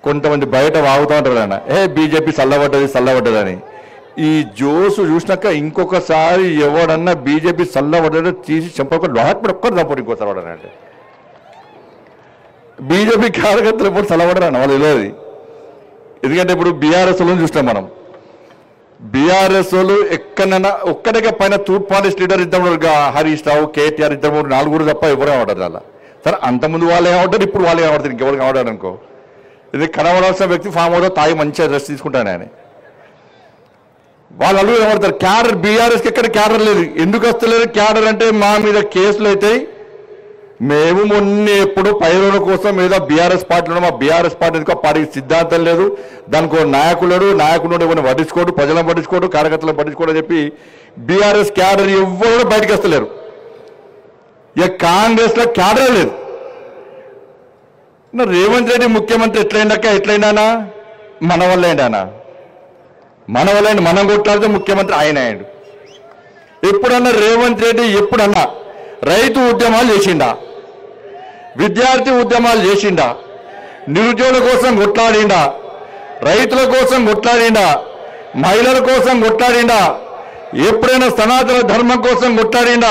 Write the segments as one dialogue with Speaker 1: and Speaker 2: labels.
Speaker 1: కొంతమంది బయట వాగుతూ ఉంటారు ఆయన ఏ బీజేపీ చల్లబడ్డది చల్లబడ్డదని ఈ జోసు చూసినాక ఇంకొకసారి ఎవడన్నా బీజేపీ చల్లబడ్డదో తీసి చెప్పక లోపల ఒక్కరు తప్పడు ఇంకోసారి వాడనంటే బీజేపీ కార్యకర్తలు ఎప్పుడు చల్లబడరన్న వాళ్ళు తెలియదు ఎందుకంటే ఇప్పుడు బీఆర్ఎస్ వాళ్ళని చూసినాం మనం బీఆర్ఎస్ వాళ్ళు ఎక్కడైనా ఒక్కడిగా పైన తూర్పాలిస్ట్ లీడర్ ఇద్దరు హరీష్ రావు కేటీఆర్ ఇద్దరు నాలుగురు తప్ప ఎవరు కనబడరు అలా సరే అంతకుముందు వాళ్ళు ఏమంటారు ఇప్పుడు వాళ్ళు కనబడతారు ఇంకెవరు కనబడారు అనుకో ఇది కనబడాల్సిన వ్యక్తి ఫామ్ హౌస్ తాగి మంచిగా రెస్ట్ తీసుకుంటాను ఆయన వాళ్ళు అడుగు కనబడతారు క్యాడర్ బీఆర్ఎస్కి ఎక్కడ క్యాడర్ లేదు ఎందుకు వస్తలేదు క్యాడర్ అంటే మా మీద కేసులు అవుతాయి మేము మొన్న ఎప్పుడు పైరుల కోసం ఏదో బీఆర్ఎస్ పార్టీలో మా బీఆర్ఎస్ పార్టీ ఎందుకో పార్టీకి సిద్ధాంతం లేదు దానికి ఒక నాయకుడు లేడు నాయకుడు ఎవరిని పట్టించుకోడు ప్రజలను పట్టించుకోడు కార్యకర్తలను పట్టించుకోడు అని చెప్పి బీఆర్ఎస్ క్యాడర్ ఎవ్వరు బయటకు వస్తలేరు ఇక కాంగ్రెస్ లో క్యాడర్ లేదు నా రేవంత్ రెడ్డి ముఖ్యమంత్రి ఎట్లయిందాక ఎట్లయినానా మన వల్ల ఏంటానా మన వల్ల ఏంటి? మనం కొట్లాడితే ముఖ్యమంత్రి ఆయన అయ్యాడు ఎప్పుడన్నా రేవంత్ రెడ్డి ఎప్పుడన్నా రైతు ఉద్యమాలు చేసిండా విద్యార్థి ఉద్యమాలు చేసిండా నిరుద్యోగుల కోసం కొట్లాడిండా రైతుల కోసం కొట్లాడిండా మహిళల కోసం కొట్లాడిండా ఎప్పుడైనా సనాతన ధర్మం కోసం కొట్లాడిండా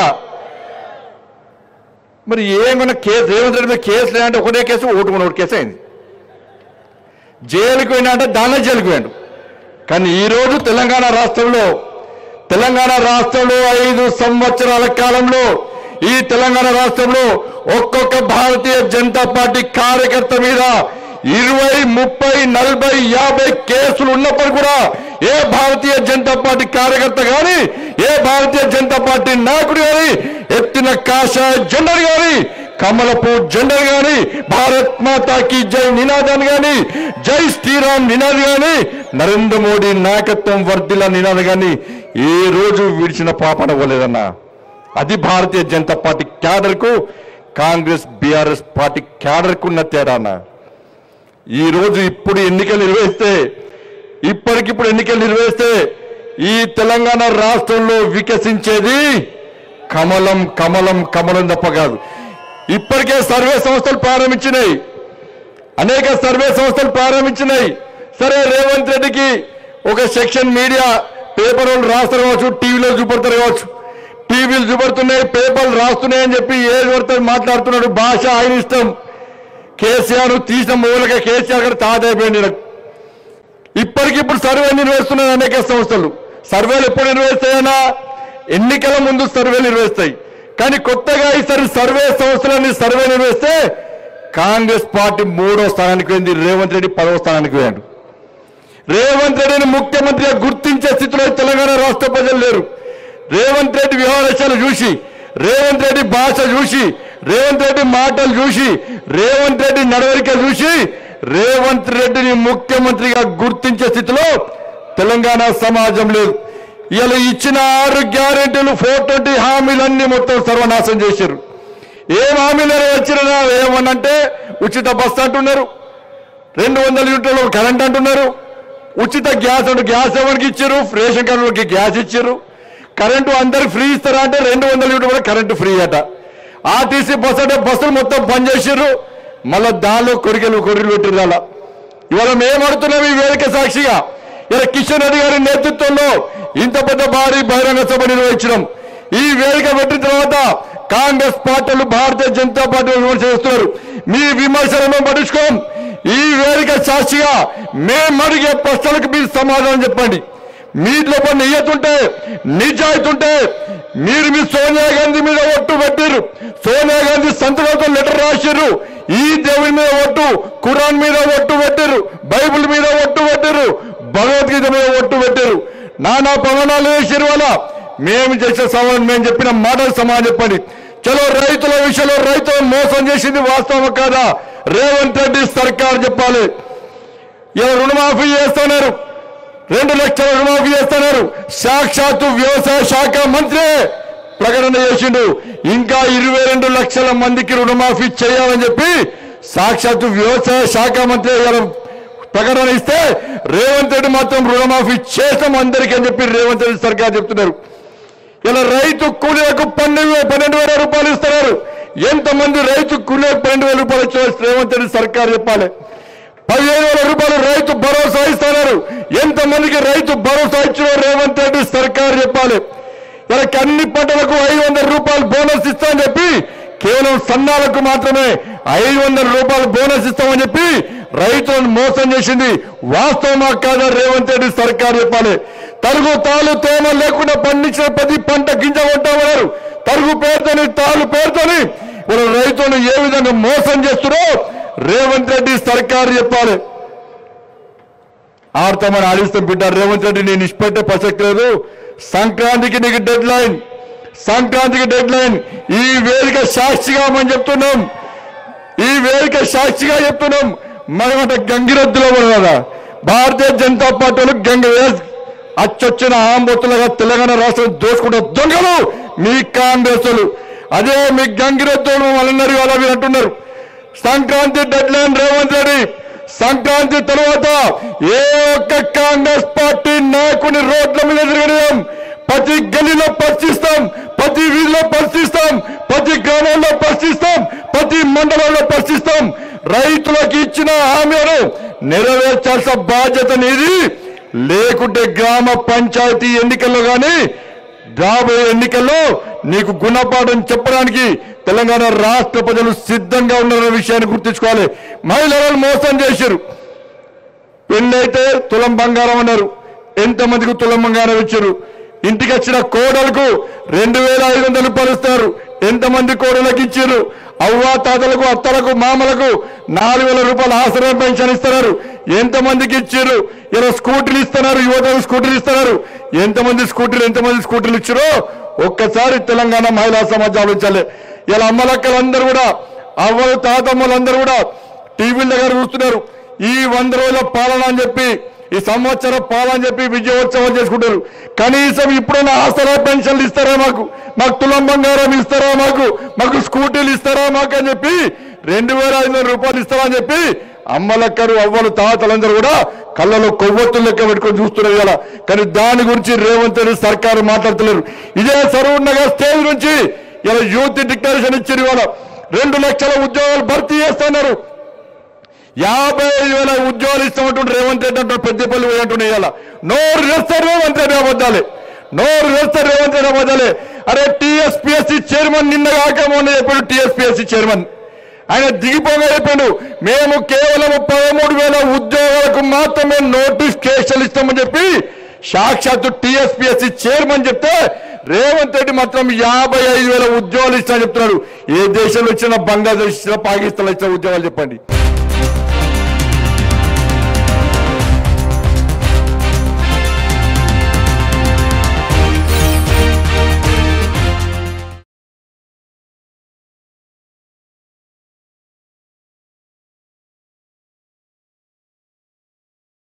Speaker 1: మరి ఏమైనా కేసు రేవంత్ రెడ్డి మీద కేసు లేదంటే ఒకటే కేసు ఓటుకున్న ఒకటి కేసు అయింది జైలుకి పోయినా అంటే దానిలో జైలుకి పోయాడు కానీ ఈరోజు తెలంగాణ రాష్ట్రంలో తెలంగాణ రాష్ట్రంలో ఐదు సంవత్సరాల కాలంలో ఈ తెలంగాణ రాష్ట్రంలో ఒక్కొక్క భారతీయ జనతా పార్టీ కార్యకర్త మీద ఇరవై ముప్పై నలభై యాభై కేసులు ఉన్నప్పుడు కూడా ఏ భారతీయ జనతా పార్టీ కార్యకర్త కానీ ఏ భారతీయ జనతా పార్టీ నాయకుడు కానీ ఎత్తిన కాషాయ జెండర్ కానీ కమలపు జెండర్ గాని భారత్ మాతాకి జై నినాదాన్ని గాని జై శ్రీరామ్ నినాది గాని నరేంద్ర మోడీ నాయకత్వం వర్ధిల్ల నినాది గాని ఏ రోజు విడిచిన పాపన పోలేదన్నా అది భారతీయ జనతా పార్టీ క్యాడర్ కు కాంగ్రెస్ బీఆర్ఎస్ పార్టీ క్యాడర్ కు ఉన్న తేడా అన్న ఈ రోజు ఇప్పుడు ఎన్నికలు నిర్వహిస్తే ఇప్పటికిప్పుడు ఎన్నికలు నిర్వహిస్తే ఈ తెలంగాణ రాష్ట్రంలో వికసించేది కమలం కమలం కమలం తప్ప కాదు ఇప్పటికే సర్వే సంస్థలు ప్రారంభించినాయి అనేక సర్వే సంస్థలు ప్రారంభించినాయి సరే రేవంత్ రెడ్డికి ఒక సెక్షన్ మీడియా పేపర్ వాళ్ళు రాస్తారు కావచ్చు టీవీలో చూపడతారు కావచ్చు టీవీలు చూపడుతున్నాయి పేపర్లు రాస్తున్నాయని చెప్పి ఏది పడితే మాట్లాడుతున్నాడు భాష ఆయన ఇష్టం కేసీఆర్ తీసిన మూలక కేసీఆర్ గారు తాతైపోయింది నాకు ఇప్పటికిప్పుడు సర్వే నిర్వహిస్తున్నారు అనేక సంస్థలు సర్వేలు ఎప్పుడు నిర్వహిస్తాయన్నా ఎన్నికల ముందు సర్వే నిర్వహిస్తాయి కానీ కొత్తగా ఈసారి సర్వే సంస్థలన్నీ సర్వే నిర్వహిస్తే కాంగ్రెస్ పార్టీ మూడో స్థానానికి పోయింది రేవంత్ రెడ్డి పదవ స్థానానికి పోయాడు రేవంత్ రెడ్డిని ముఖ్యమంత్రిగా గుర్తించే స్థితిలో తెలంగాణ రాష్ట్ర ప్రజలు లేరు రేవంత్ రెడ్డి వ్యవహారాలు చూసి రేవంత్ రెడ్డి భాష చూసి రేవంత్ రెడ్డి మాటలు చూసి రేవంత్ రెడ్డి నడవడిక చూసి రేవంత్ రెడ్డిని ముఖ్యమంత్రిగా గుర్తించే స్థితిలో తెలంగాణ సమాజం లేదు ఇలా ఇచ్చిన ఆరు గ్యారెంటీలు ఫోర్ ట్వంటీ హామీలన్నీ మొత్తం సర్వనాశం చేశారు ఏం హామీలు వచ్చినా ఏమనంటే ఉచిత బస్సు అంటున్నారు రెండు వందల యూనిట్ల కరెంట్ అంటున్నారు ఉచిత గ్యాస్ అంటే గ్యాస్ ఎవరికి ఇచ్చారు రేషన్ కార్డులకి గ్యాస్ ఇచ్చారు కరెంటు అందరికి ఫ్రీ ఇస్తారా అంటే రెండు వందల యూనిట్ కూడా కరెంటు ఫ్రీ అట ఆర్టీసీ బస్ అంటే బస్సులు మొత్తం బంద్ చేసిర్రు మళ్ళా దానిలో కొరికెలు కొరికలు పెట్టిర్రు అలా ఇవాళ మేము అడుగుతున్నాం ఈ వేదిక సాక్షిగా ఇలా కిషన్ రెడ్డి గారి నేతృత్వంలో ఇంత పెద్ద భారీ బహిరంగ సభ నిర్వహించడం ఈ వేదిక పెట్టిన తర్వాత కాంగ్రెస్ పార్టీలు భారతీయ జనతా పార్టీ విమర్శ చేస్తున్నారు మీ విమర్శలను పట్టించుకోం ఈ వేదిక సాక్షిగా మేము అడిగే ప్రశ్నలకు మీరు సమాధానం చెప్పండి మీ లోపల నియ్యతుంటే నిజాయితీ ఉంటే మీరు మీ సోనియా గాంధీ మీద ఒట్టు పెట్టారు సోనియా గాంధీ సంతకంతో లెటర్ రాశారు ఈ దేవుని మీద ఒట్టు ఖురాన్ మీద ఒట్టు పెట్టారు బైబిల్ మీద ఒట్టు పెట్టారు భగవద్గీత మీద ఒట్టు పెట్టారు నానా ప్రమాణాలు వేసారు వల్ల మేము చేసే సవాలు మేము చెప్పిన మాటలు సమాధానం చెప్పండి చలో రైతుల విషయంలో రైతులను మోసం చేసింది వాస్తవం కాదా రేవంత్ రెడ్డి సర్కార్ చెప్పాలి ఇలా రుణమాఫీ చేస్తున్నారు రెండు లక్షల రుణమాఫీ చేస్తున్నారు సాక్షాత్తు వ్యవసాయ శాఖ మంత్రి ప్రకటన చేసిండు ఇంకా ఇరవై రెండు లక్షల మందికి రుణమాఫీ చేయాలని చెప్పి సాక్షాత్తు వ్యవసాయ శాఖ మంత్రి గారు ప్రకటన ఇస్తే రేవంత్ రెడ్డి మాత్రం రుణమాఫీ చేస్తాం అందరికీ అని చెప్పి రేవంత్ రెడ్డి సర్కార్ చెప్తున్నారు ఇలా రైతు కూలీలకు పన్నెండు పన్నెండు వేల రూపాయలు ఇస్తున్నారు ఎంతమంది రైతు కూలీలకు పన్నెండు వేల రూపాయలు ఇచ్చిన రేవంత్ రెడ్డి సర్కార్ చెప్పాలి పదిహేను వేల రూపాయలు రైతు భరోసా ఇస్తున్నారు ఎంతమందికి రైతు భరోసా ఇచ్చిన రేవంత్ రెడ్డి సర్కారు చెప్పాలి ఇలా అన్ని పంటలకు ఐదు వందల రూపాయలు బోనస్ ఇస్తామని చెప్పి కేవలం సన్నాలకు మాత్రమే ఐదు వందల రూపాయలు బోనస్ ఇస్తామని చెప్పి రైతులను మోసం చేసింది వాస్తవమా కాదా రేవంత్ రెడ్డి సర్కారు చెప్పాలి తరుగు తాలు తేమ లేకుండా పండించిన ప్రతి పంట గింజ కొంటామన్నారు తరుగు పేరుతోని తాలు పేరుతోని మన రైతులను ఏ విధంగా మోసం చేస్తున్నారో రేవంత్ రెడ్డి సర్కారు చెప్పాలి ఆడతామని ఆడిస్తాం బిడ్డ రేవంత్ రెడ్డి నేను ఇష్టపెట్టే ప్రసక్తి లేదు సంక్రాంతికి నీకు డెడ్ లైన్ సంక్రాంతికి డెడ్ లైన్ ఈ వేదిక సాక్షిగా మనం చెప్తున్నాం ఈ వేదిక సాక్షిగా చెప్తున్నాం మనమంట గంగిరెద్దులో కూడా కదా భారతీయ జనతా పార్టీ వాళ్ళు గంగ వేస్ అచ్చొచ్చిన ఆంబొత్తులుగా తెలంగాణ రాష్ట్రం దోచుకుంటే దొంగలు మీ కాంగ్రెస్ వాళ్ళు. అదే మీ గంగిరెద్దులు వాళ్ళన్నారు వాళ్ళ మీరు అంటున్నారు సంక్రాంతి డెడ్ లైన్ రేవంత్ రెడ్డి సంక్రాంతి తర్వాత ఏ ఒక్క కాంగ్రెస్ పార్టీ నాయకుని రోడ్ల మీద తిరగడం ప్రతి గల్లీలో పరిశీలిస్తాం ప్రతి వీధిలో పరిశీలిస్తాం ప్రతి గ్రామంలో పరిశీలిస్తాం ప్రతి మండలంలో పరిశీలిస్తాం రైతులకు ఇచ్చిన హామీలను నెరవేర్చాల్సిన బాధ్యత నీది లేకుంటే గ్రామ పంచాయతీ ఎన్నికల్లో గాని రాబోయే ఎన్నికల్లో నీకు గుణపాఠం చెప్పడానికి తెలంగాణ రాష్ట్ర ప్రజలు సిద్ధంగా ఉన్నారనే విషయాన్ని గుర్తుంచుకోవాలి మహిళలను మోసం చేశారు పెళ్ళైతే తులం బంగారం అన్నారు ఎంతమందికి తులం బంగారం ఇచ్చారు ఇంటికి వచ్చిన కోడలకు రెండు వేల ఐదు వందలు రూపాయలు ఇస్తారు ఎంతమంది కోడలకు ఇచ్చారు అవ్వ తాతలకు అత్తలకు మామలకు నాలుగు వేల రూపాయలు ఆశ్రయం పెన్షన్ ఇస్తున్నారు ఎంతమందికి ఇచ్చారు ఇలా స్కూటీలు ఇస్తున్నారు యువతకు స్కూటీలు ఇస్తున్నారు ఎంతమంది స్కూటీలు ఎంతమంది స్కూటీలు ఇచ్చారో ఒక్కసారి తెలంగాణ మహిళా సమాజం ఆలోచించాలి ఇలా అమ్మలక్కలందరూ కూడా అవ్వలు తాతమ్మలందరూ కూడా టీవీల దగ్గర చూస్తున్నారు ఈ వంద రోజుల పాలన అని చెప్పి ఈ సంవత్సరం పాలన అని చెప్పి విజయోత్సవం చేసుకుంటారు కనీసం ఇప్పుడైనా ఆసరా పెన్షన్లు ఇస్తారా మాకు మాకు తులం బంగారం ఇస్తారా మాకు మాకు స్కూటీలు ఇస్తారా మాకు అని చెప్పి రెండు వేల ఐదు వందల రూపాయలు ఇస్తారా అని చెప్పి అమ్మలక్కరు అవ్వలు తాతలందరూ కూడా కళ్ళలో కొవ్వొత్తులు లెక్క పెట్టుకొని చూస్తున్నారు ఇలా కానీ దాని గురించి రేవంత్ రెడ్డి సర్కారు మాట్లాడుతున్నారు ఇదే సరూర్ నగర్ స్టేజ్ నుంచి ఇలా యూత్ డిక్లరేషన్ ఇచ్చారు ఇవాళ రెండు లక్షల ఉద్యోగాలు భర్తీ చేస్తున్నారు యాభై ఐదు వేల ఉద్యోగాలు ఇస్తామంటుంటే రేవంత్ రెడ్డి అంటారు పెద్దపల్లి పోయినట్టు ఇవాళ నోరు వేస్తారు రేవంత్ రెడ్డి అబద్ధాలే నోరు వేస్తారు రేవంత్ రెడ్డి అబద్ధాలే అరే టీఎస్పీఎస్సీ చైర్మన్ నిన్న కాక మొన్న చెప్పాడు టీఎస్పీఎస్సీ చైర్మన్ ఆయన దిగిపోగా చెప్పాడు మేము కేవలం పదమూడు వేల ఉద్యోగాలకు మాత్రమే నోటిఫికేషన్ ఇస్తామని చెప్పి సాక్షాత్తు టీఎస్పీఎస్సీ చైర్మన్ చెప్తే రేవంత్ రెడ్డి మాత్రం యాభై ఐదు వేల ఉద్యోగాలు ఇస్తామని చెప్తున్నాడు ఏ దేశంలో ఇచ్చినా బంగ్లాదేశ్ ఇచ్చినా పాకిస్తాన్ ఇచ్చిన ఉద్యోగాలు చెప్పండి